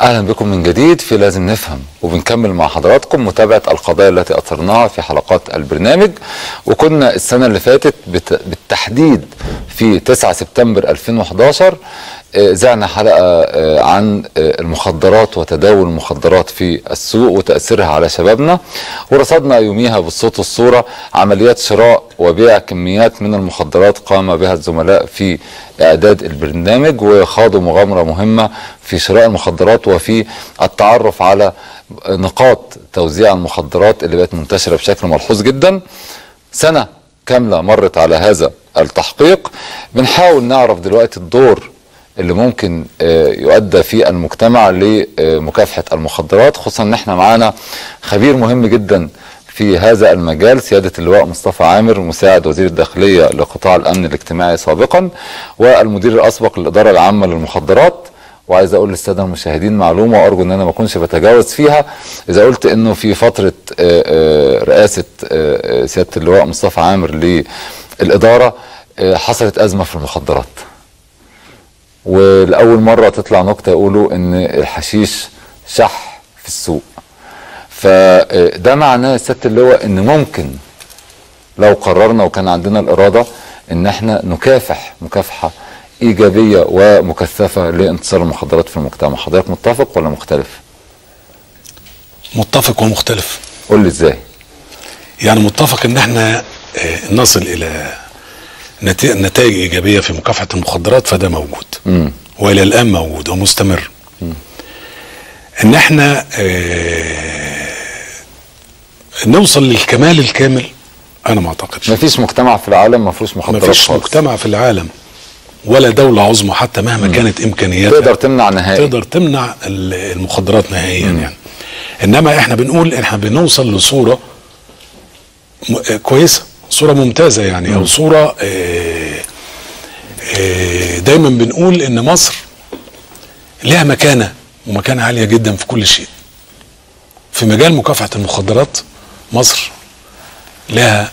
اهلا بكم من جديد في لازم نفهم وبنكمل مع حضراتكم متابعه القضايا التي اثرناها في حلقات البرنامج وكنا السنه اللي فاتت بت- بالتحديد في 9 سبتمبر 2011 آه، ذعنا حلقه آه، عن آه، المخدرات وتداول المخدرات في السوق وتاثيرها على شبابنا ورصدنا يوميها بالصوت والصوره عمليات شراء وبيع كميات من المخدرات قام بها الزملاء في اعداد البرنامج وخاضوا مغامره مهمه في شراء المخدرات وفي التعرف على نقاط توزيع المخدرات اللي بقت منتشره بشكل ملحوظ جدا سنه كامله مرت على هذا التحقيق بنحاول نعرف دلوقتي الدور اللي ممكن آه، يؤدى في المجتمع لمكافحه المخدرات خصوصا ان احنا معانا خبير مهم جدا في هذا المجال سيادة اللواء مصطفى عامر مساعد وزير الداخلية لقطاع الأمن الاجتماعي سابقا والمدير الأسبق للإدارة العامة للمخدرات وعايز اقول للساده المشاهدين معلومه وارجو ان انا ما اكونش بتجاوز فيها اذا قلت انه في فتره آه، آه، رئاسه آه، آه، سياده اللواء مصطفى عامر للاداره آه، حصلت ازمه في المخدرات ولاول مره تطلع نكته يقولوا ان الحشيش شح في السوق فده معناه سياده اللواء ان ممكن لو قررنا وكان عندنا الاراده ان احنا نكافح مكافحه ايجابيه ومكثفه لانتصار المخدرات في المجتمع حضرتك متفق ولا مختلف متفق ومختلف قول لي ازاي يعني متفق ان احنا آه، نصل الى نت- نتائج ايجابيه في مكافحه المخدرات فده موجود مم. والى الان موجود ومستمر ان احنا آه، نوصل للكمال الكامل انا ما اعتقدش مفيش مجتمع في العالم ما فيهوش ما مخدرات فيش خالص مجتمع في العالم ولا دولة عظمى حتى مهما كانت امكانياتها تقدر تمنع نهائي تقدر تمنع ال- المخدرات نهائيا يعني انما احنا بنقول احنا بنوصل لصوره م- آه، كويسه صوره ممتازه يعني او صوره آه، آه، دايما بنقول ان مصر لها مكانه ومكانه عاليه جدا في كل شيء في مجال مكافحه المخدرات مصر لها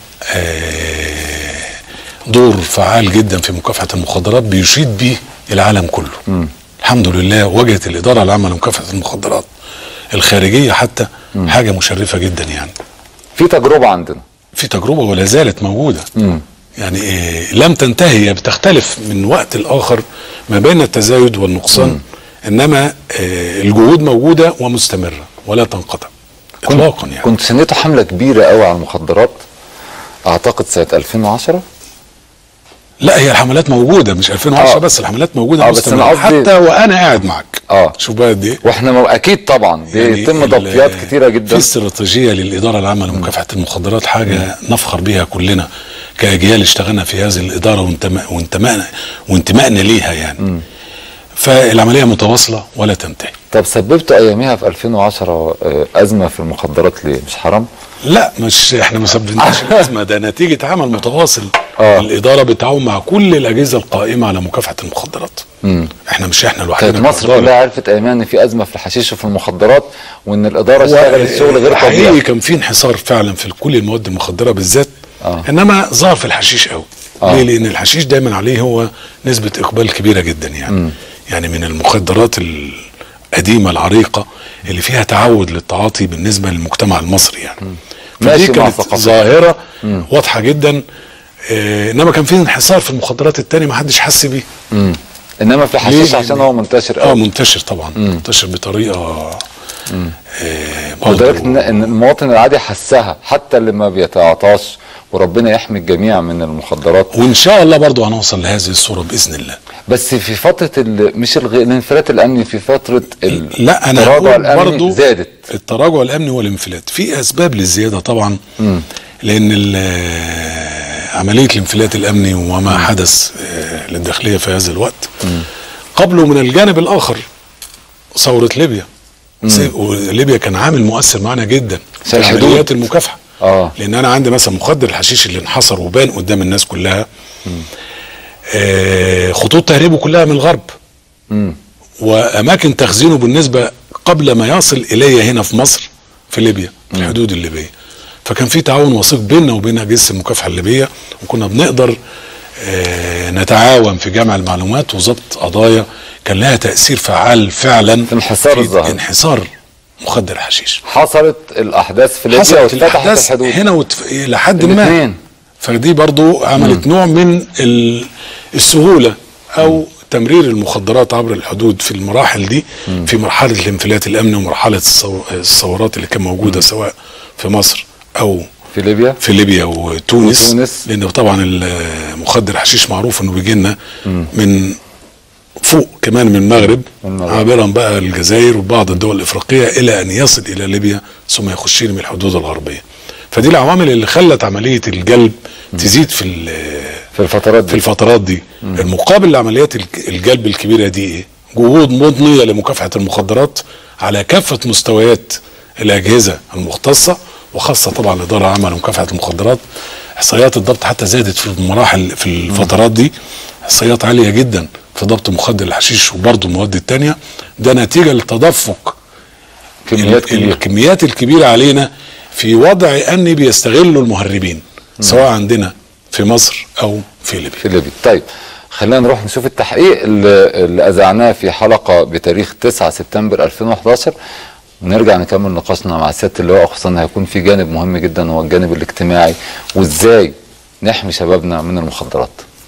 آه، دور فعال جدا في مكافحه المخدرات بيشيد به العالم كله الحمد لله وجهت الاداره العامه لمكافحه المخدرات الخارجيه حتى حاجه مشرفه جدا يعني في تجربه عندنا في تجربه ولا زالت موجوده يعني إيه لم تنتهي هي بتختلف من وقت لاخر ما بين التزايد والنقصان انما إيه الجهود موجوده ومستمره ولا تنقطع اطلاقا يعني كنت سنيته حمله كبيره قوي على المخدرات اعتقد سنه 2010 لا هي الحملات موجوده مش 2010 آه. بس الحملات موجوده آه، بس أنا مستمره قصدي- حتى وانا قاعد معاك آه. شوف بقى قد ايه واحنا مو- اكيد طبعا يعني بيتم ال- ضبطيات كتيره في جدا استراتيجيه للاداره العامه لمكافحه المخدرات حاجه نفخر بيها كلنا كاجيال اشتغلنا في هذه الاداره وانتماء وانتمائنا وانتمائنا ليها يعني فالعمليه متواصله ولا تنتهي طب سببتوا اياميها في 2010 آه، ازمه في المخدرات ليه مش حرام لا مش احنا ما سببناش الازمه ده نتيجه عمل متواصل آه. الاداره بالتعاون مع كل الاجهزه القائمه على مكافحه المخدرات احنا مش احنا لوحدنا كانت مصر كإدارة. كلها عرفت اياميها ان في ازمه في الحشيش وفي المخدرات وان الاداره اشتغلت شغل غير حقيقي طبيعي كان في انحصار فعلا في كل المواد المخدره بالذات آه. انما ظهر في الحشيش قوي آه. ليه لان الحشيش دايما عليه هو نسبه اقبال كبيره جدا يعني يعني من المخدرات القديمه العريقه اللي فيها تعود للتعاطي بالنسبه للمجتمع المصري يعني ماشي فدي مع كانت ثقافتك. ظاهره واضحه جدا آه انما كان في انحصار في المخدرات التانية ما حدش حس بيه مم. انما في الحشيش ليه؟ عشان هو منتشر اه قوي منتشر طبعا منتشر بطريقه آه برضو- لدرجه ان إن المواطن العادي حسها حتى اللي ما بيتعاطاش وربنا يحمي الجميع من المخدرات وان شاء الله برضو هنوصل لهذه الصوره باذن الله بس في فتره ال- مش الغ... الانفلات الامني في فتره ال- لا انا التراجع هقول الامني برضو زادت التراجع الامني والانفلات في اسباب للزياده طبعا لان ال- عمليه الانفلات الامني وما حدث آه، للداخليه في هذا الوقت قبله من الجانب الاخر ثوره ليبيا سي- وليبيا كان عامل مؤثر معنا جدا عشان في الحدود. عمليات المكافحه اه لان انا عندي مثلا مخدر الحشيش اللي انحصر وبان قدام الناس كلها آه خطوط تهريبه كلها من الغرب مم. واماكن تخزينه بالنسبه قبل ما يصل الي هنا في مصر في ليبيا في الحدود الليبيه فكان في تعاون وثيق بيننا وبين اجهزه المكافحه الليبيه وكنا بنقدر آه، نتعاون في جمع المعلومات وضبط قضايا كان لها تاثير فعال فعلا في انحسار الظاهرة. انحسار مخدر الحشيش حصلت الاحداث في ليبيا حصلت واتفتحت الاحداث الحدود هنا وتف... لحد ما الاثنين. فدي برضو عملت نوع من ال- السهوله او تمرير المخدرات عبر الحدود في المراحل دي في مرحله الانفلات الامني ومرحله الثو- الثورات اللي كانت موجوده سواء في مصر او في ليبيا في ليبيا وتونس, وتونس. لان طبعا المخدر حشيش معروف انه بيجي لنا من فوق كمان من المغرب من المغرب. عابرا بقى الجزائر وبعض الدول الافريقيه الى ان يصل الى ليبيا ثم يخش لي من الحدود الغربيه فدي العوامل اللي خلت عمليه الجلب تزيد في ال- في الفترات في دي الفترات دي المقابل لعمليات الج- الجلب الكبيره دي ايه جهود مضنيه لمكافحه المخدرات على كافه مستويات الاجهزه المختصه وخاصه طبعا الاداره العامه لمكافحه المخدرات احصائيات الضبط حتى زادت في المراحل في الفترات دي احصائيات عاليه جدا في ضبط مخدر الحشيش وبرضه المواد التانية ده نتيجه لتدفق كميات ال- كبيره الكميات الكبيره علينا في وضع ان بيستغلوا المهربين سواء عندنا في مصر او في ليبيا في ليبيا طيب خلينا نروح نشوف التحقيق اللي, اللي اذعناه في حلقه بتاريخ 9 سبتمبر 2011 ونرجع نكمل نقاشنا مع سياده اللواء خصوصا إن هيكون في جانب مهم جدا هو الجانب الاجتماعي وازاي نحمي شبابنا من المخدرات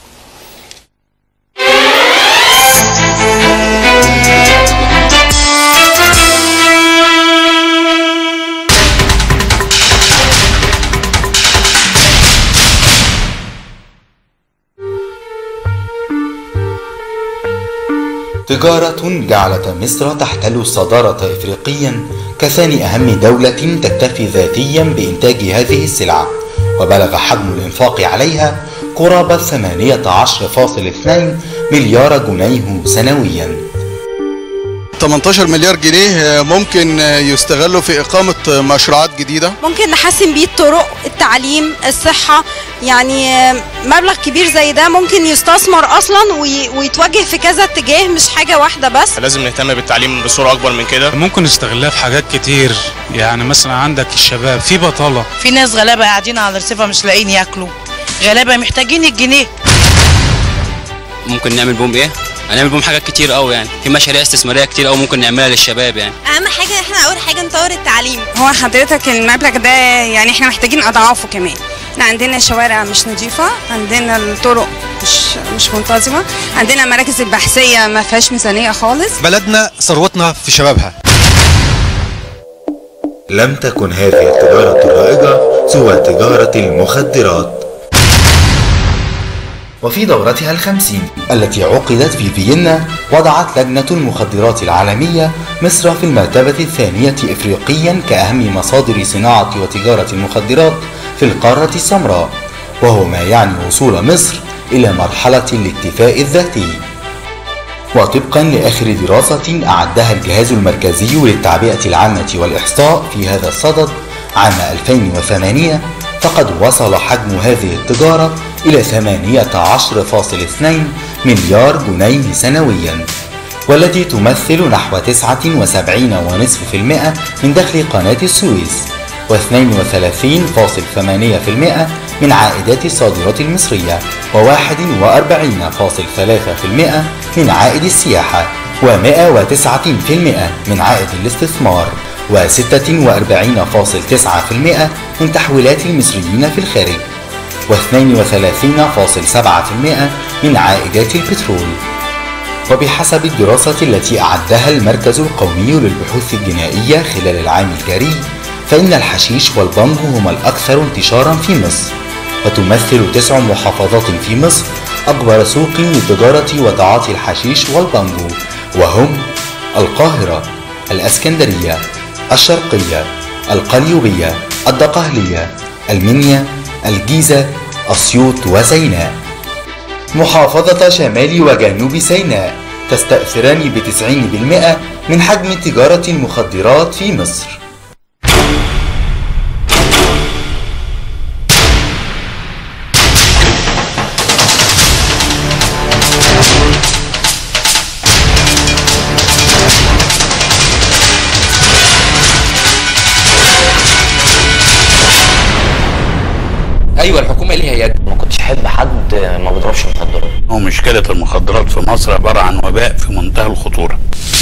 تجارة جعلت مصر تحتل الصدارة إفريقيا كثاني أهم دولة تكتفي ذاتيا بإنتاج هذه السلعة وبلغ حجم الإنفاق عليها قرابة 18.2 مليار جنيه سنويا 18 مليار جنيه ممكن يستغلوا في إقامة مشروعات جديدة ممكن نحسن بيه الطرق التعليم الصحة يعني مبلغ كبير زي ده ممكن يستثمر أصلا وي- ويتوجه في كذا اتجاه مش حاجة واحدة بس لازم نهتم بالتعليم بصورة أكبر من كده ممكن نستغلها في حاجات كتير يعني مثلا عندك الشباب في بطالة في ناس غلابه قاعدين على الرصيفه مش لاقيين ياكلوا غلابه محتاجين الجنيه ممكن نعمل بهم ايه هنعمل بهم حاجات كتير قوي يعني في مشاريع استثماريه كتير قوي ممكن نعملها للشباب يعني أهم حاجة احنا أول حاجة نطور التعليم هو حضرتك المبلغ ده يعني احنا محتاجين اضعافه كمان احنا عندنا شوارع مش نظيفه عندنا الطرق مش مش منتظمه عندنا مراكز البحثيه ما فيهاش ميزانيه خالص بلدنا ثروتنا في شبابها لم تكن هذه التجارة الرائجة سوى تجارة المخدرات وفي دورتها الخمسين التي عقدت في فيينا وضعت لجنة المخدرات العالمية مصر في المرتبة الثانية إفريقيا كأهم مصادر صناعة وتجارة المخدرات في القارة السمراء وهو ما يعني وصول مصر إلى مرحلة الاكتفاء الذاتي وطبقا لآخر دراسة أعدها الجهاز المركزي للتعبئة العامة والإحصاء في هذا الصدد عام 2008 فقد وصل حجم هذه التجارة إلى 18.2 مليار جنيه سنويا والتي تمثل نحو 79.5% من دخل قناة السويس و32.8% من عائدات الصادرات المصرية و41.3% من عائد السياحة و190% من عائد الاستثمار و46.9% من تحويلات المصريين في الخارج و32.7% من عائدات البترول وبحسب الدراسة التي أعدها المركز القومي للبحوث الجنائية خلال العام الجاري فإن الحشيش والبنج هما الأكثر انتشارا في مصر وتمثل تسع محافظات في مصر أكبر سوق لتجارة وتعاطي الحشيش والبانجو وهم القاهرة الأسكندرية الشرقية القليوبية الدقهلية المنيا الجيزة أسيوط وسيناء محافظة شمال وجنوب سيناء تستأثران بتسعين بالمئة من حجم تجارة المخدرات في مصر ايوه الحكومه ليها يد كنتش احب حد ما بيضربش مخدرات هو مشكلة المخدرات في مصر عبارة عن وباء في منتهى الخطورة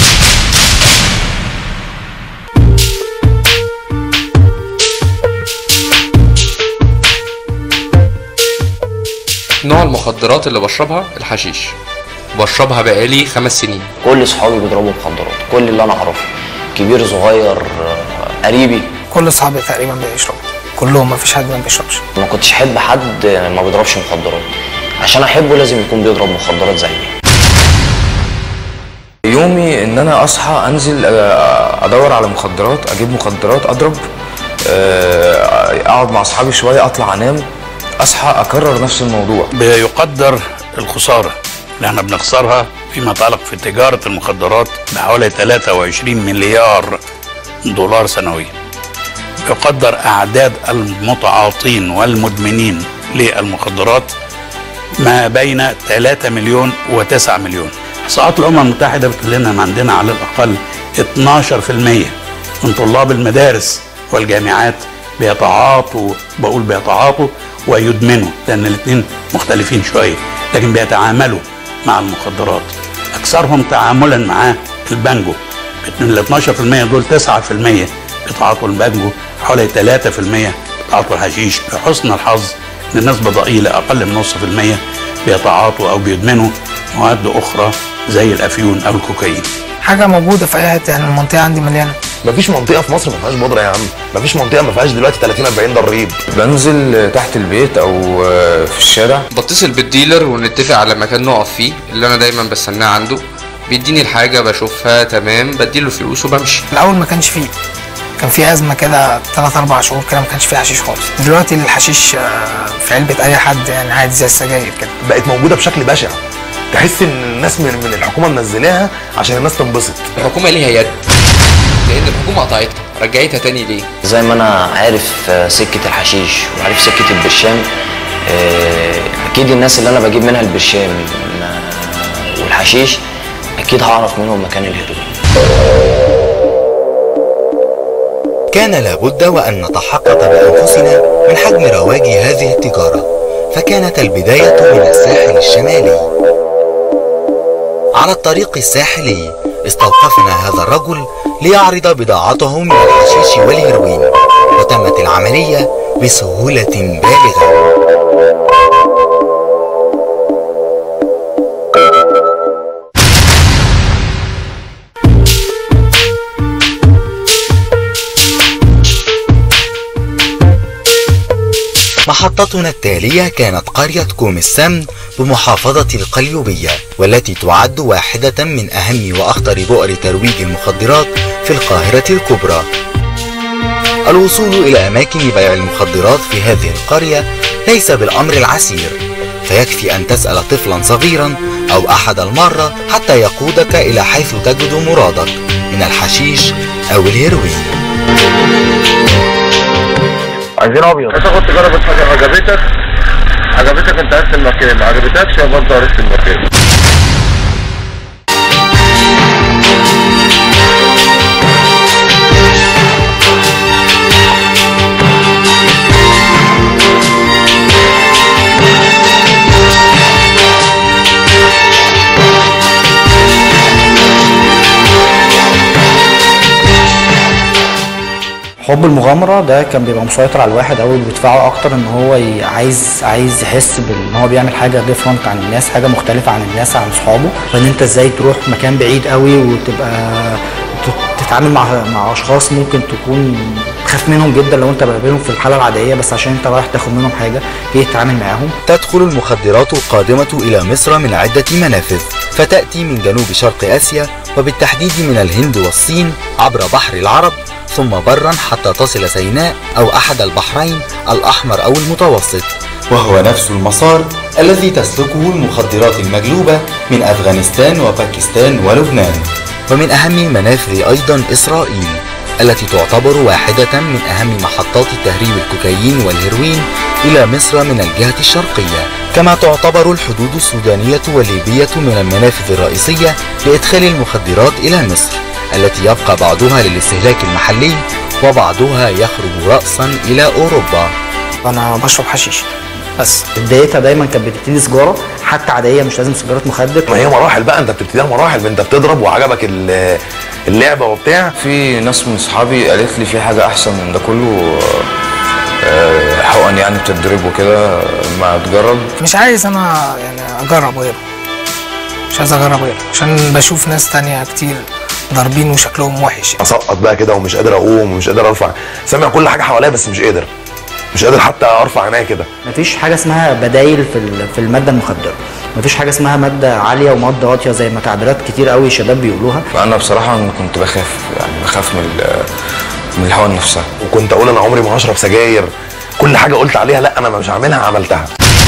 نوع المخدرات اللي بشربها الحشيش بشربها بقالي خمس سنين كل صحابي بيضربوا مخدرات كل اللي انا اعرفه كبير صغير آه، قريبي كل اصحابي تقريبا بيشربوا كلهم ما فيش حد ما بيشربش ما كنتش احب حد ما بيضربش مخدرات عشان احبه لازم يكون بيضرب مخدرات زيي يومي ان انا اصحى انزل آه، ادور على مخدرات اجيب مخدرات اضرب آه، اقعد مع اصحابي شويه اطلع انام اصحى اكرر نفس الموضوع بيقدر الخسارة اللي احنا بنخسرها فيما يتعلق في تجارة المخدرات بحوالي 23 مليار دولار سنويا يقدر أعداد المتعاطين والمدمنين للمخدرات ما بين 3 مليون و9 مليون إحصاءات الأمم المتحدة بتقول لنا إن عندنا على الأقل 12% من طلاب المدارس والجامعات بيتعاطوا بقول بيتعاطوا ويدمنوا لأن الاثنين مختلفين شوية لكن بيتعاملوا مع المخدرات أكثرهم تعاملا مع البانجو من ال 12% دول 9% بيتعاطوا البانجو حوالي 3% بيتعاطوا الحشيش بحسن الحظ ان نسبة ضئيلة أقل من نص في المية بيتعاطوا أو بيدمنوا مواد أخرى زي الأفيون أو الكوكايين حاجه موجوده في اي حته يعني المنطقه عندي مليانه مفيش منطقه في مصر ما فيهاش بودره يا عم مفيش منطقه ما فيهاش دلوقتي 30 40 ضريب بنزل تحت البيت او آه، في الشارع بتصل بالديلر ونتفق على مكان نقف فيه اللي انا دايما بستناه عنده بيديني الحاجة بشوفها تمام بديله الفلوس وبمشي الاول ما كانش فيه كان في ازمه كده 3 4 شهور كده ما كانش فيه حشيش خالص دلوقتي الحشيش آه، في علبه اي حد يعني عادي زي السجاير كده بقت موجوده بشكل بشع تحس ان الناس من, من الحكومه منزلاها عشان الناس تنبسط الحكومة ليها يد لأن الحكومة قطعتها رجعتها تاني ليه؟ زي ما انا عارف آه، سكة الحشيش وعارف سكة البرشام آه، اكيد الناس اللي انا بجيب منها البرشام آه، والحشيش اكيد هعرف منهم مكان الهيروين كان لابد وأن نتحقق بأنفسنا من حجم رواج هذه التجارة فكانت البداية من الساحل الشمالي على الطريق الساحلي استوقفنا هذا الرجل ليعرض بضاعته من الحشيش والهيروين وتمت العملية بسهولة بالغة محطتنا التالية كانت قرية كوم السمن بمحافظة القليوبية والتي تعد واحدة من أهم وأخطر بؤر ترويج المخدرات في القاهرة الكبرى الوصول إلى أماكن بيع المخدرات في هذه القرية ليس بالأمر العسير فيكفي أن تسأل طفلا صغيرا أو أحد المرة حتى يقودك إلى حيث تجد مرادك من الحشيش أو الهيروين عايزين ابيض انت كنت تجرب الحاجه عجبتك عجبتك انت عرفت المكان ما عجبتكش يبقى انت عرفت المكان حب المغامرة ده كان بيبقى مسيطر على الواحد أوي بيدفعه أكتر إن هو ي- عايز عايز يحس بإن هو بيعمل حاجة ديفرنت عن الناس حاجة مختلفة عن الناس عن صحابه فإن أنت إزاي تروح مكان بعيد أوي وتبقى ت- تتعامل مع مع أشخاص ممكن تكون تخاف منهم جدا لو أنت بقابلهم في الحالة العادية بس عشان أنت رايح تاخد منهم حاجة جاي تتعامل معاهم تدخل المخدرات القادمة إلى مصر من عدة منافذ فتأتي من جنوب شرق آسيا وبالتحديد من الهند والصين عبر بحر العرب ثم برا حتى تصل سيناء أو أحد البحرين الأحمر أو المتوسط وهو نفس المسار الذي تسلكه المخدرات المجلوبة من أفغانستان وباكستان ولبنان ومن أهم المنافذ أيضا إسرائيل التي تعتبر واحدة من أهم محطات تهريب الكوكايين والهيروين إلى مصر من الجهة الشرقية كما تعتبر الحدود السودانية والليبية من المنافذ الرئيسية لإدخال المخدرات إلى مصر التي يبقى بعضها للاستهلاك المحلي وبعضها يخرج رأسا إلى أوروبا انا بشرب حشيش بس بدايتها دايما كانت بتبتدي سجاره حتى عاديه مش لازم سيجاره مخدر ما هي مراحل بقى انت بتبتديها مراحل ما انت بتضرب وعجبك ال- اللعبه وبتاع في ناس من اصحابي قالت لي في حاجه احسن من ده كله آه، حقن يعني بتتضرب وكده ما تجرب مش عايز انا يعني اجرب غيره مش عايز اجرب غيره عشان بشوف ناس تانية كتير ضاربين وشكلهم وحش اسقط بقى كده ومش قادر اقوم ومش قادر ارفع سامع كل حاجه حواليا بس مش قادر مش قادر حتى ارفع عينيا كده مفيش حاجه اسمها بدايل في ال- في الماده المخدره مفيش حاجه اسمها ماده عاليه وماده واطيه زي ما تعبيرات كتير قوي شباب بيقولوها انا بصراحه أنا كنت بخاف يعني بخاف من ال- من الحقن نفسها وكنت اقول انا عمري ما هشرب سجاير كل حاجه قلت عليها لا انا مش هعملها عملتها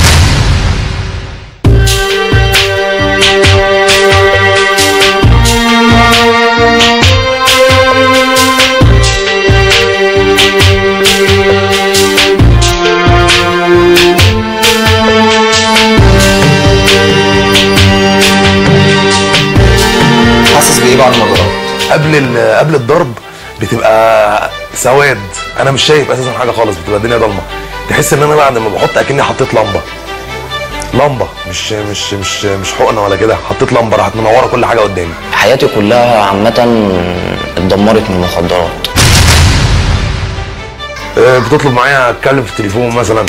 حاسس بايه بعد ما ضربت؟ قبل ال- قبل الضرب بتبقى سواد انا مش شايف اساسا حاجه خالص بتبقى الدنيا ضلمه تحس ان انا بعد ما بحط اكني حطيت لمبه لمبه مش مش مش مش حقنه ولا كده حطيت لمبه راحت منوره كل حاجه قدامي حياتي كلها عامة اتدمرت من المخدرات آه، بتطلب معايا اتكلم في التليفون مثلا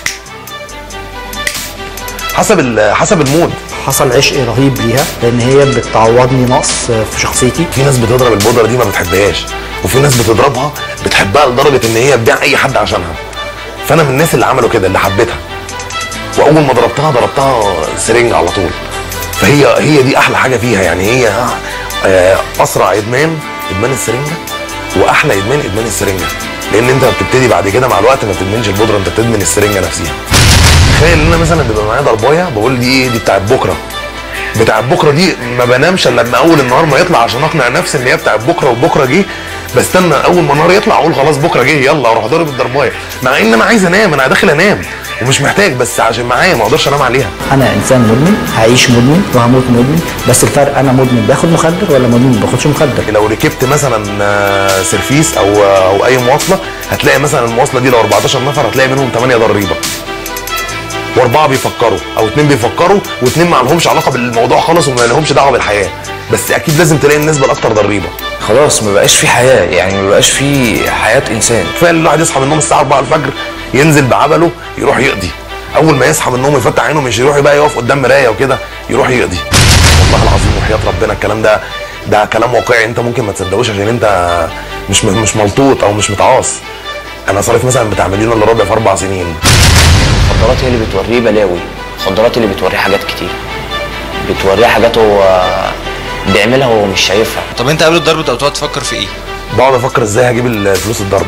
حسب ال- حسب المود حصل عشق رهيب ليها لان هي بتعوضني نقص في شخصيتي في ناس بتضرب البودره دي ما بتحبهاش وفي ناس بتضربها بتحبها لدرجه ان هي تبيع اي حد عشانها فانا من الناس اللي عملوا كده اللي حبيتها واول ما ضربتها ضربتها سرنج على طول فهي هي دي احلى حاجه فيها يعني هي آه، اسرع ادمان ادمان السرنجه واحلى ادمان ادمان السرنجه لان انت بتبتدي بعد كده مع الوقت ما بتدمنش البودره انت بتدمن السرنجه نفسها تخيل ان انا مثلا بيبقى معايا ضربايه بقول دي ايه دي بتاعت بكره بتاعت بكره دي ما بنامش الا لما اول النهار ما يطلع عشان اقنع نفسي ان هي بتاعت بكره وبكره جه بستنى اول ما النهار يطلع اقول خلاص بكره جه يلا اروح ضارب الضربايه مع ان انا عايز انام انا داخل انام ومش محتاج بس عشان معايا ما اقدرش انام عليها انا انسان مدمن هعيش مدمن وهموت مدمن بس الفرق انا مدمن باخد مخدر ولا مدمن ما باخدش مخدر لو ركبت مثلا آه، سيرفيس او او اي مواصله هتلاقي مثلا المواصله دي لو 14 نفر هتلاقي منهم 8 ضريبه واربعه بيفكروا او اتنين بيفكروا واتنين ما لهمش علاقه بالموضوع خالص وما لهمش دعوه بالحياه بس اكيد لازم تلاقي النسبه الاكتر ضريبه خلاص ما بقاش في حياه يعني ما بقاش في حياه انسان كفايه ان الواحد يصحى من النوم الساعه 4 الفجر ينزل بعبله يروح يقضي اول ما يصحى من النوم يفتح عينه مش يروح بقى يقف قدام مرايه وكده يروح يقضي والله العظيم وحياه ربنا الكلام ده ده كلام واقعي انت ممكن ما تصدقوش عشان انت مش مش ملطوط او مش متعاص انا صارف مثلا بتاع مليون الا ربع في اربع سنين المخدرات هي اللي بتوريه بلاوي المخدرات اللي بتوريه حاجات كتير بتوريه حاجات هو بيعملها وهو مش شايفها طب انت قبل الضرب ده بتقعد تفكر في ايه؟ بقعد افكر ازاي هجيب الفلوس الضرب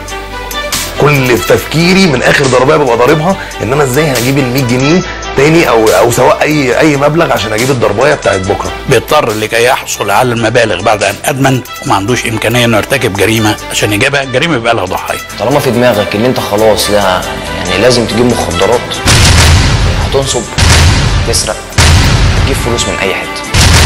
كل في تفكيري من اخر ضربايه ببقى ضاربها ان انا ازاي هجيب ال 100 جنيه تاني او او سواء اي اي مبلغ عشان اجيب الضربايه بتاعت بكره بيضطر لكي يحصل على المبالغ بعد ان ادمن وما عندوش امكانيه انه يرتكب جريمه عشان يجيبها الجريمه يبقى لها ضحايا طالما في دماغك ان انت خلاص لا يعني لازم تجيب مخدرات هتنصب تسرق تجيب فلوس من اي حته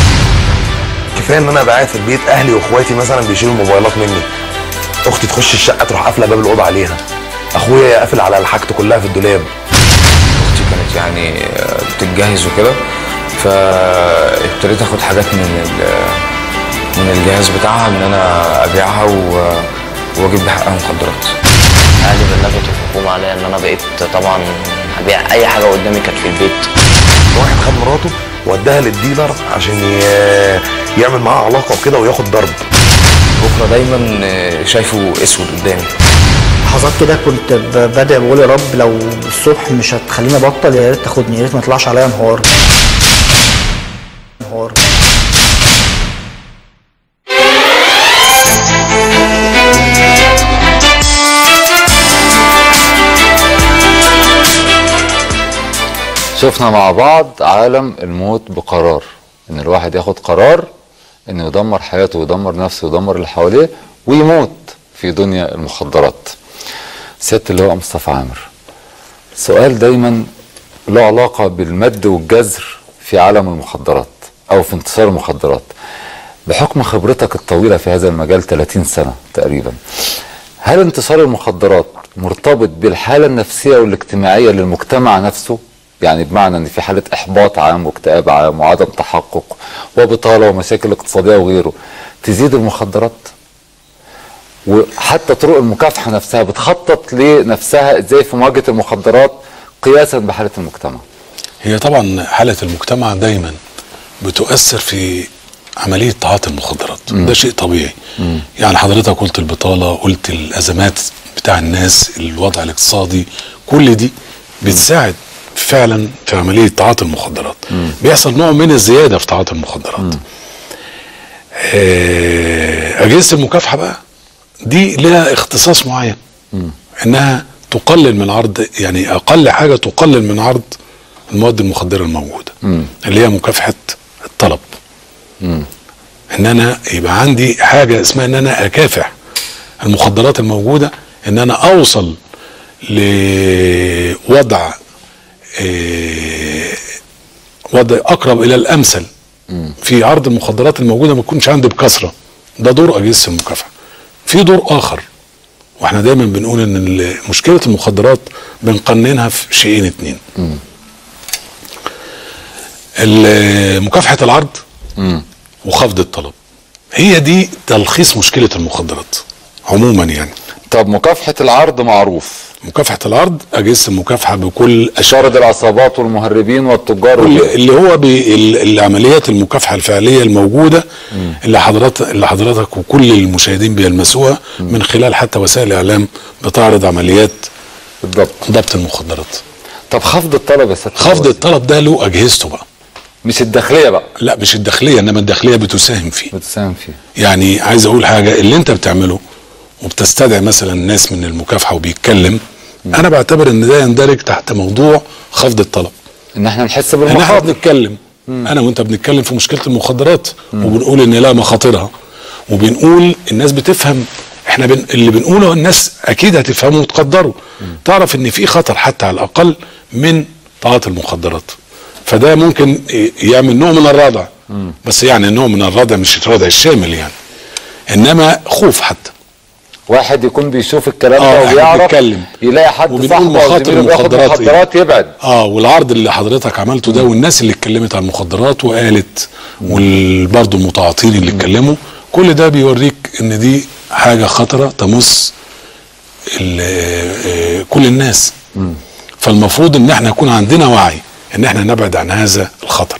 كفايه ان انا ابقى قاعد في البيت اهلي واخواتي مثلا بيشيلوا الموبايلات مني اختي تخش الشقه تروح قافله باب الاوضه عليها اخويا قافل على حاجته كلها في الدولاب اختي كانت يعني آه، بتتجهز وكده فابتديت اخد حاجات من ال- من الجهاز بتاعها ان انا ابيعها و- واجيب بحقها مخدرات اهلي بلغت الحكومه عليا ان انا بقيت طبعا هبيع اي حاجه قدامي كانت في البيت واحد خد مراته وداها للديلر عشان ي- يعمل معاها علاقه وكده وياخد ضرب بكره دايما آه، شايفه اسود قدامي لحظات كده كنت ب- بدعي بقول يا رب لو الصبح مش هتخليني ابطل يا ريت تاخدني يا ريت ما يطلعش عليا نهار نهار شفنا مع بعض عالم الموت بقرار ان الواحد ياخد قرار انه يدمر حياته ويدمر نفسه ويدمر اللي حواليه ويموت في دنيا المخدرات سياده اللواء مصطفى عامر سؤال دايما له علاقه بالمد والجزر في عالم المخدرات او في انتصار المخدرات بحكم خبرتك الطويله في هذا المجال 30 سنه تقريبا هل انتشار المخدرات مرتبط بالحاله النفسيه والاجتماعيه للمجتمع نفسه يعني بمعنى ان في حاله احباط عام واكتئاب عام وعدم تحقق وبطاله ومشاكل اقتصاديه وغيره تزيد المخدرات وحتى طرق المكافحه نفسها بتخطط لنفسها ازاي في مواجهه المخدرات قياسا بحاله المجتمع هي طبعا حالة المجتمع دايما بتؤثر في عملية تعاطي المخدرات مم. ده شيء طبيعي مم. يعني حضرتك قلت البطالة قلت الأزمات بتاع الناس الوضع الاقتصادي كل دي بتساعد فعلا في عملية تعاطي المخدرات بيحصل نوع من الزيادة في تعاطي المخدرات آه، أجهزة المكافحة بقى دي لها اختصاص معين انها تقلل من عرض يعني اقل حاجه تقلل من عرض المواد المخدره الموجوده اللي هي مكافحه الطلب ان انا يبقى عندي حاجه اسمها ان انا اكافح المخدرات الموجوده ان انا اوصل لوضع آه، وضع اقرب الى الامثل في عرض المخدرات الموجوده ما تكونش عندي بكثره ده دور اجهزه المكافحه في دور اخر واحنا دايما بنقول ان ال- مشكله المخدرات بنقننها في شيئين اتنين ال- مكافحه العرض وخفض الطلب هي دي تلخيص مشكله المخدرات عموما يعني طب مكافحه العرض معروف مكافحه العرض اجهزه المكافحه بكل شارد العصابات والمهربين والتجار كل وغيره. اللي هو بالعمليات المكافحه الفعليه الموجوده اللي حضرتك اللي حضرتك وكل المشاهدين بيلمسوها من خلال حتى وسائل الاعلام بتعرض عمليات بالضبط ضبط المخدرات طب خفض الطلب يا سياده خفض الطلب ده له اجهزته بقى مش الداخليه بقى لا مش الداخليه انما الداخليه بتساهم فيه بتساهم فيه يعني عايز اقول حاجه اللي انت بتعمله وبتستدعي مثلا ناس من المكافحه وبيتكلم انا بعتبر ان ده يندرج تحت موضوع خفض الطلب ان احنا نحس ان احنا بالمخاطر بنتكلم انا وانت بنتكلم في مشكله المخدرات وبنقول ان لها مخاطرها وبنقول الناس بتفهم احنا بن... اللي بنقوله الناس اكيد هتفهمه وتقدره تعرف ان في خطر حتى على الاقل من تعاطي المخدرات فده ممكن ي- يعمل نوع من الردع بس يعني نوع من الردع مش الردع الشامل يعني انما خوف حتى واحد يكون بيشوف الكلام آه، ده إحنا وبيعرف بنتكلم. يلاقي حد وبنقول صاحبه او مخاطر زميله بياخد المخدرات إيه؟ مخدرات يبعد اه والعرض اللي حضرتك عملته ده والناس اللي اتكلمت عن المخدرات وقالت وبرضه المتعاطين اللي اتكلموا كل ده بيوريك ان دي حاجه خطره تمس ال- آه، كل الناس فالمفروض ان احنا يكون عندنا وعي ان احنا نبعد عن هذا الخطر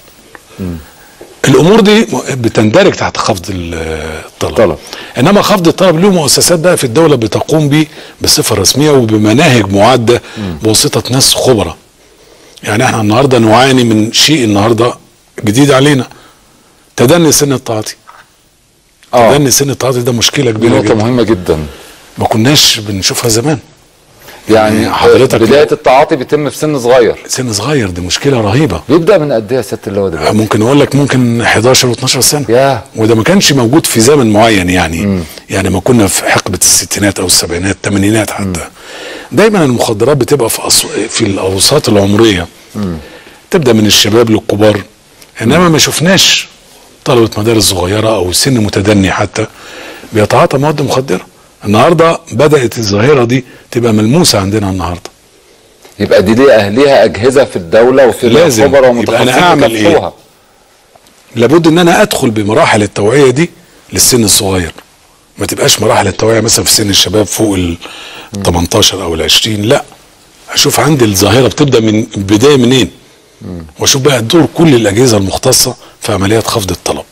الامور دي بتندرج تحت خفض ال- الطلب الطلب. انما خفض الطلب له مؤسسات بقى في الدوله بتقوم به بصفه رسميه وبمناهج معده بواسطه ناس خبراء يعني احنا النهارده نعاني من شيء النهارده جديد علينا تدني سن التعاطي آه. تدني سن التعاطي ده مشكله دي كبيره نقطه جدا مهمه جدا ما كناش بنشوفها زمان يعني حضرتك بدايه التعاطي بيتم في سن صغير سن صغير دي مشكله رهيبه بيبدا من قد ايه يا سياده اللواء دلوقتي ممكن اقول لك ممكن 11 و12 سنه ياه وده ما كانش موجود في زمن معين يعني مم. يعني ما كنا في حقبه الستينات او السبعينات الثمانينات حتى مم. دايما المخدرات بتبقى في أصو... في الاوساط العمريه مم. تبدا من الشباب للكبار انما ما شفناش طلبه مدارس صغيره او سن متدني حتى بيتعاطى مواد مخدره النهارده بدات الظاهره دي تبقى ملموسه عندنا النهارده يبقى دي ليها ليها اجهزه في الدوله وفي لازم. خبراء يبقى ومتخصصين أنا أعمل إيه؟ يكافحوها. لابد ان انا ادخل بمراحل التوعيه دي للسن الصغير ما تبقاش مراحل التوعيه مثلا في سن الشباب فوق ال 18 او ال 20 لا اشوف عندي الظاهره بتبدا من البدايه منين واشوف بقى دور كل الاجهزه المختصه في عمليات خفض الطلب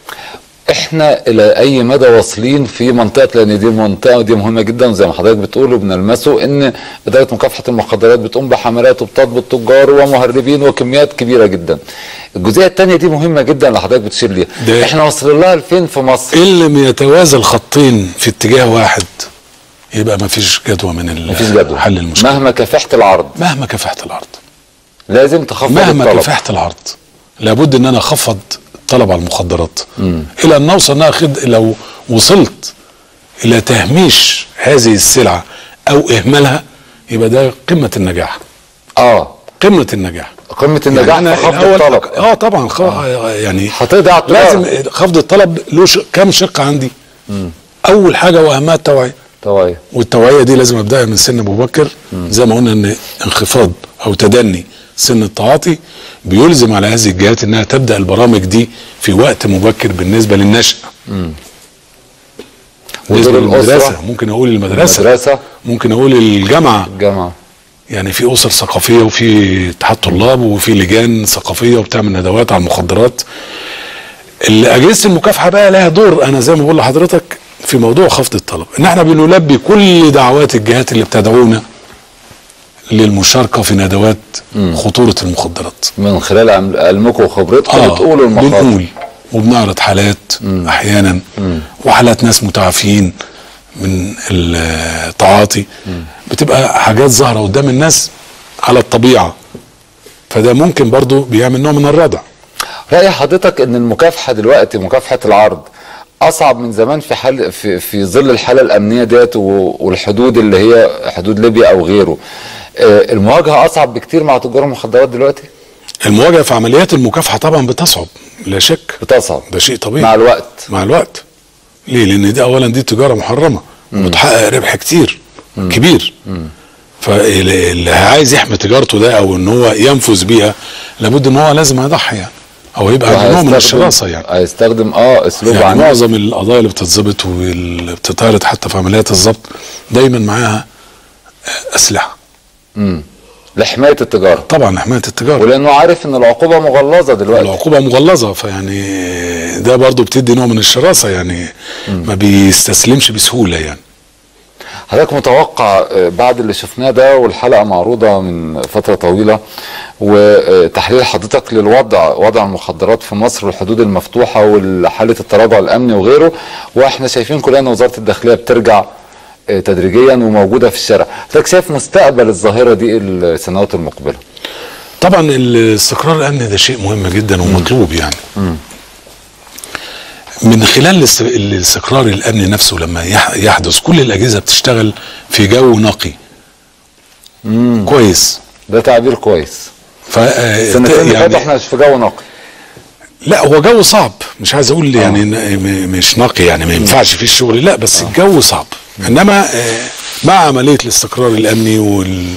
احنا الى اي مدى واصلين في منطقه لان دي منطقه دي مهمه جدا وزي ما حضرتك بتقول وبنلمسه ان اداره مكافحه المخدرات بتقوم بحملات وبتضبط تجار ومهربين وكميات كبيره جدا. الجزئيه الثانيه دي مهمه جدا اللي حضرتك بتشير ليها. ده- احنا واصلين لها لفين في مصر؟ ان لم يتوازى الخطين في اتجاه واحد يبقى ما فيش جدوى من ال- مفيش جدوى حل المشكله مهما كافحت العرض مهما كافحت العرض لازم تخفض مهما الطلب. كافحت العرض لابد ان انا اخفض الطلب على المخدرات مم. الى ان نوصل انها خد لو وصلت الى تهميش هذه السلعه او اهمالها يبقى ده قمه النجاح اه قمه النجاح قمه النجاح يعني في أنا خفض الأول- الطلب اه طبعا خ... يعني هتقضي على التجارة. لازم خفض الطلب له ش... كام شق عندي اول حاجه واهمها التوعيه توعيه والتوعيه دي لازم ابداها من سن مبكر زي ما قلنا ان انخفاض او تدني سن التعاطي بيلزم على هذه الجهات انها تبدا البرامج دي في وقت مبكر بالنسبه للنشأ بالنسبه ودور للمدرسه الأسرة. ممكن اقول المدرسه المدرسة. ممكن اقول الجامعه الجامعه يعني في اسر ثقافيه وفي اتحاد طلاب وفي لجان ثقافيه وبتعمل ندوات على المخدرات اللي اجهزه المكافحه بقى لها دور انا زي ما بقول لحضرتك في موضوع خفض الطلب ان احنا بنلبي كل دعوات الجهات اللي بتدعونا للمشاركه في ندوات خطوره المخدرات من خلال عم- علمكم وخبرتكم بتقولوا المخاطر بنقول وبنعرض حالات احيانا وحالات ناس متعافين من التعاطي بتبقى حاجات ظاهره قدام الناس على الطبيعه فده ممكن برضو بيعمل نوع من الردع رأي حضرتك ان المكافحة دلوقتي مكافحة العرض اصعب من زمان في حال في, في ظل الحالة الامنية ديت و- والحدود اللي هي حدود ليبيا او غيره آه، المواجهة اصعب بكتير مع تجار المخدرات دلوقتي المواجهه في عمليات المكافحه طبعا بتصعب لا شك بتصعب ده شيء طبيعي مع الوقت مع الوقت ليه لان دي اولا دي تجاره محرمه وبتحقق ربح كتير كبير فاللي عايز يحمي تجارته ده او ان هو ينفذ بيها لابد ان هو لازم يضحي يعني او يبقى عنده نوع من وهيستخدم- الشراسه يعني هيستخدم اه اسلوب يعني عنيف معظم القضايا اللي بتتظبط واللي بتتعرض حتى في عمليات الضبط دايما معاها اسلحه مم. لحماية التجارة طبعا لحمايه التجاره ولانه عارف ان العقوبة مغلظة دلوقتي العقوبة مغلظة فيعني ده برضو بتدي نوع من الشراسة يعني ما بيستسلمش بسهولة يعني حضرتك متوقع آه، بعد اللي شفناه ده والحلقه معروضه من فتره طويله وتحليل حضرتك للوضع وضع المخدرات في مصر والحدود المفتوحه وحاله التراجع الامني وغيره واحنا شايفين كلنا ان وزاره الداخليه بترجع آه، تدريجيا وموجوده في الشارع حضرتك شايف مستقبل الظاهره دي السنوات المقبله طبعا الاستقرار الامني ده شيء مهم جدا ومطلوب يعني من خلال الاست- الاستقرار الامني نفسه لما يح- يحدث كل الاجهزه بتشتغل في جو نقي كويس ده تعبير كويس ف السنتين اللي فاتوا احنا في جو نقي لا هو جو صعب مش عايز اقول يعني ن- م- مش نقي يعني ما ينفعش فيه الشغل لا بس الجو صعب انما آه، مع عمليه الاستقرار الامني وال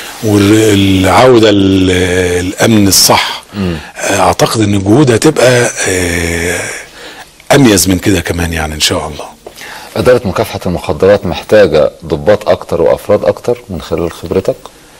والعوده ال- الامن الصح آه، اعتقد ان الجهود هتبقى آه، اميز من كده كمان يعني ان شاء الله اداره مكافحه المخدرات محتاجه ضباط اكتر وافراد اكتر من خلال خبرتك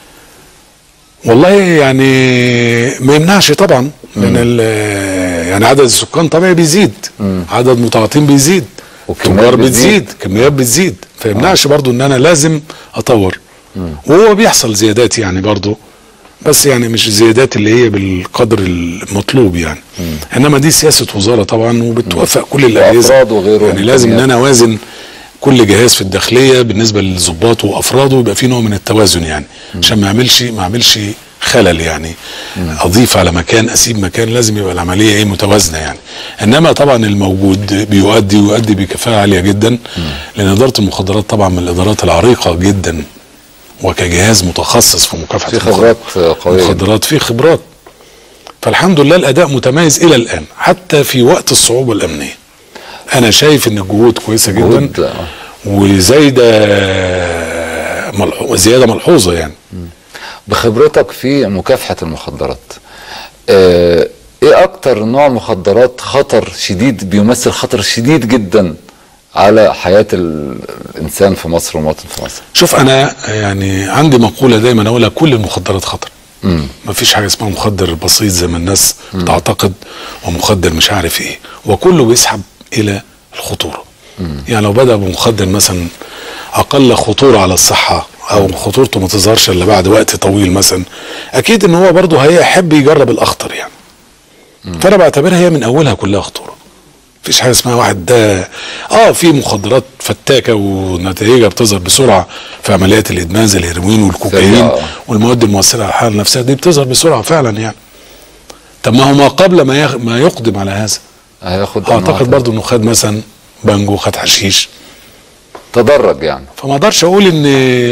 والله يعني ما يمنعش طبعا لان ال- يعني عدد السكان طبيعي بيزيد عدد متعاطين بيزيد والكميات تجار بتزيد. بتزيد كميات بتزيد فيمنعش برضو ان انا لازم اطور وهو بيحصل زيادات يعني برضو بس يعني مش زيادات اللي هي بالقدر المطلوب يعني انما دي سياسه وزاره طبعا وبتوافق كل الاجهزه وأفراد وغيره يعني لازم ان وإمكانيات. انا اوازن كل جهاز في الداخليه بالنسبه للضباط وافراده يبقى في نوع من التوازن يعني عشان ما اعملش ما اعملش خلل يعني اضيف على مكان اسيب مكان لازم يبقى العمليه ايه متوازنه يعني انما طبعا الموجود بيؤدي ويؤدي بكفاءه عاليه جدا لان اداره المخدرات طبعا من الادارات العريقه جدا وكجهاز متخصص في مكافحه في خبرات قويه المخدرات في خبرات فالحمد لله الاداء متميز الى الان حتى في وقت الصعوبه الامنيه انا شايف ان الجهود كويسه جدا جهود، آه. وزايده ملحو... زياده ملحوظه يعني بخبرتك في مكافحة المخدرات آه، ايه اكتر نوع مخدرات خطر شديد بيمثل خطر شديد جدا على حياة ال- الانسان في مصر والمواطن في مصر شوف انا يعني عندي مقوله دايما اقولها كل المخدرات خطر مم. ما فيش حاجه اسمها مخدر بسيط زي ما الناس بتعتقد ومخدر مش عارف ايه وكله بيسحب الى الخطوره يعني لو بدا بمخدر مثلا اقل خطوره على الصحه او خطورته ما تظهرش الا بعد وقت طويل مثلا اكيد ان هو برضه هيحب يجرب الاخطر يعني فانا بعتبرها هي من اولها كلها خطوره مفيش حاجه اسمها واحد ده اه في مخدرات فتاكه ونتائجها بتظهر بسرعه في عمليات الادمان زي الهيروين والكوكايين سريعة. والمواد المؤثره على الحاله النفسيه دي بتظهر بسرعه فعلا يعني طب ما هو ما قبل ما يخ... ما يقدم على هذا هياخد اعتقد برضو انه خد مثلا بانجو خد حشيش تدرج يعني فما اقدرش اقول ان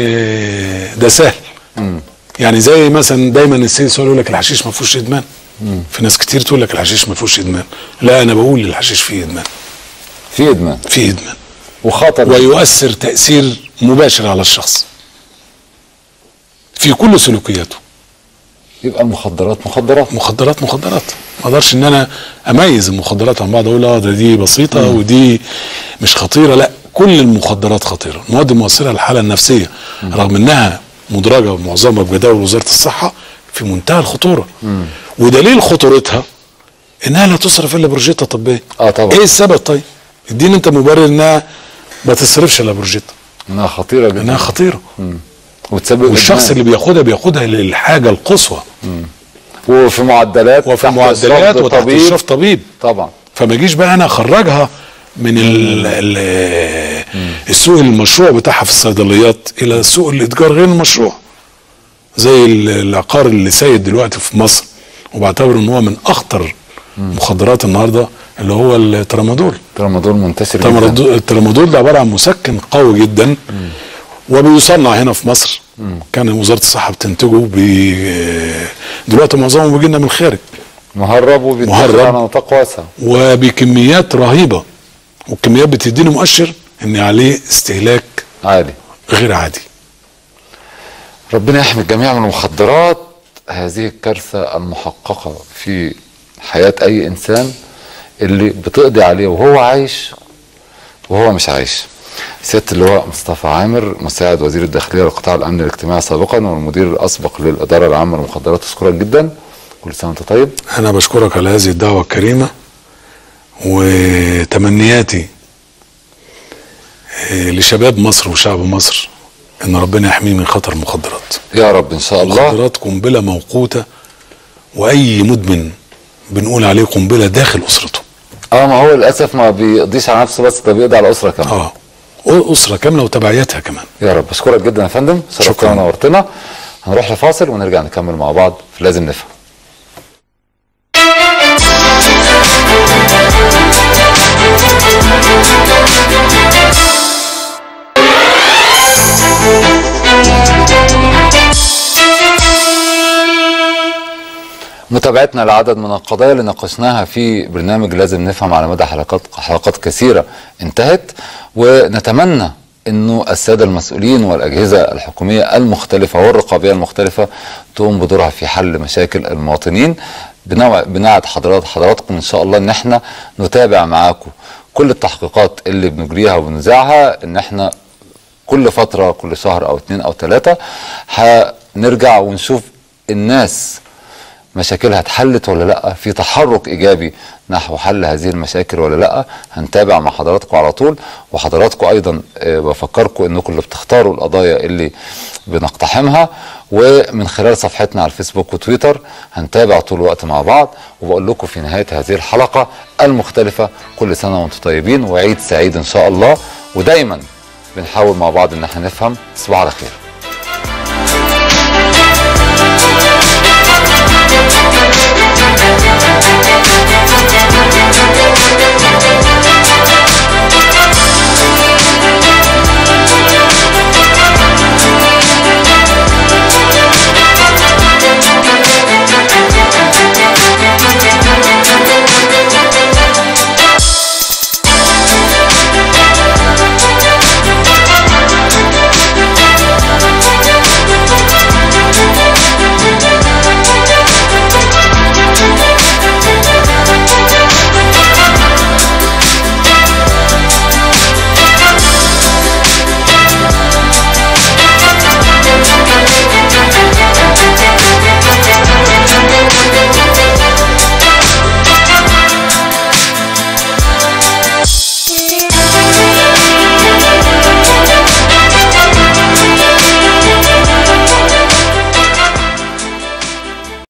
ده سهل يعني زي مثلا دايما السيد سؤال يقول لك الحشيش ما فيهوش ادمان في ناس كتير تقول لك الحشيش ما فيهوش ادمان لا انا بقول الحشيش فيه ادمان في ادمان فيه ادمان وخطر ويؤثر تاثير مباشر على الشخص في كل سلوكياته يبقى المخدرات مخدرات مخدرات مخدرات ما اقدرش ان انا اميز المخدرات عن بعض اقول اه ده دي بسيطه مم. ودي مش خطيره لا كل المخدرات خطيره المواد المؤثره للحاله النفسيه رغم انها مدرجه معظمها بجداول وزاره الصحه في منتهى الخطوره مم. ودليل خطورتها انها لا تصرف الا بروجيتا طبيه اه طبعا ايه السبب طيب اديني انت مبرر انها ما تصرفش الا بروجيتا انها خطيره جدا انها خطيره مم. وتسبب والشخص إدمان. اللي بياخدها بياخدها للحاجه القصوى مم. وفي معدلات وفي تحت معدلات إشراف وتحت طبيب. اشراف طبيب طبعا فما اجيش بقى انا اخرجها من ال ال السوق المشروع بتاعها في الصيدليات الى السوق الاتجار غير المشروع زي ال- العقار اللي سايد دلوقتي في مصر وبعتبر ان هو من اخطر مخدرات النهارده اللي هو الترامادول الترامادول منتشر جدا الترامادول الترامادول ده عباره عن مسكن قوي جدا وبيصنع هنا في مصر كان وزاره الصحه بتنتجه بي دلوقتي معظمه بيجي لنا من الخارج مهرب وبيتدخل مهرب. على نطاق واسع وبكميات رهيبه والكميات بتديني مؤشر ان عليه استهلاك عالي غير عادي ربنا يحمي الجميع من المخدرات هذه الكارثة المحققة في حياة أي إنسان اللي بتقضي عليه وهو عايش وهو مش عايش سيادة اللواء مصطفى عامر مساعد وزير الداخلية لقطاع الأمن الاجتماعي سابقا والمدير الأسبق للإدارة العامة للمخدرات أشكرك جدا كل سنة وأنت طيب انا بشكرك على هذه الدعوه الكريمه وتمنياتي آه، لشباب مصر وشعب مصر ان ربنا يحميه من خطر المخدرات يا رب إن شاء الله المخدرات قنبله موقوته واي مدمن بنقول عليه قنبله داخل اسرته اه ما هو للأسف ما بيقضيش على نفسه بس ده بيقضي على الأسرة كمان اه اسره كامله وتبعياتها كمان يا رب اشكرك جدا يا فندم شرفتنا ونورتنا هنروح لفاصل ونرجع نكمل مع بعض في لازم نفهم متابعتنا لعدد من القضايا اللي ناقشناها في برنامج لازم نفهم على مدى حلقات حلقات كثيره انتهت ونتمنى انه الساده المسؤولين والاجهزه الحكوميه المختلفه والرقابيه المختلفه تقوم بدورها في حل مشاكل المواطنين بنوع بنعد حضرات حضراتكم ان شاء الله ان احنا نتابع معاكم كل التحقيقات اللي بنجريها وبنذاعها ان احنا كل فتره كل شهر او اتنين او ثلاثه هنرجع ونشوف الناس مشاكلها اتحلت ولا لا في تحرك ايجابي نحو حل هذه المشاكل ولا لا هنتابع مع حضراتكم على طول وحضراتكم ايضا آه، بفكركم انكم اللي بتختاروا القضايا اللي بنقتحمها ومن خلال صفحتنا على الفيسبوك وتويتر هنتابع طول الوقت مع بعض وبقول لكم في نهايه هذه الحلقه المختلفه كل سنه وانتم طيبين وعيد سعيد ان شاء الله ودايما بنحاول مع بعض ان احنا نفهم تصبحوا على خير